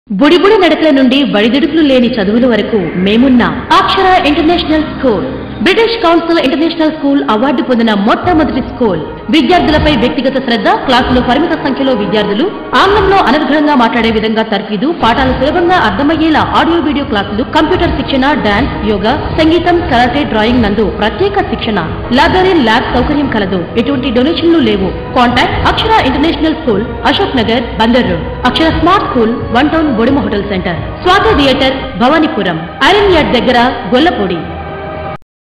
బుడిబుడి నడకల నుండి బడిదుడుకులు లేని చదువుల వరకు మేమున్నాం Akshara international school British Council international school award పొందిన మొట్టమొదటి స్కూల్ విద్యార్థులపై వ్యక్తిగత శ్రద్ధ క్లాసులో పరిమిత సంఖ్యలో విద్యార్థులు ఆంగ్లంలో అనర్గళంగా మాట్లాడే విధంగా తర్ఫీదు పాఠాలు సులభంగా అర్థమయ్యేలా ఆడియో వీడియో క్లాసులు కంప్యూటర్ శిక్షణ డాన్స్ యోగా సంగీతం కరాటే డ్రాయింగ్ నందు ప్రత్యేక శిక్షణ లైబ్రరీ ల్యాబ్ సౌకర్యం కలదు ఎటువంటి డొనేషన్లు లేవు contact Akshara international school Ashok Nagar Bandar road Akshara smart school one town బొడిమ hotel centre Swathi theatre Bhavanipuram iron yard దగ్గర గొల్లపూడి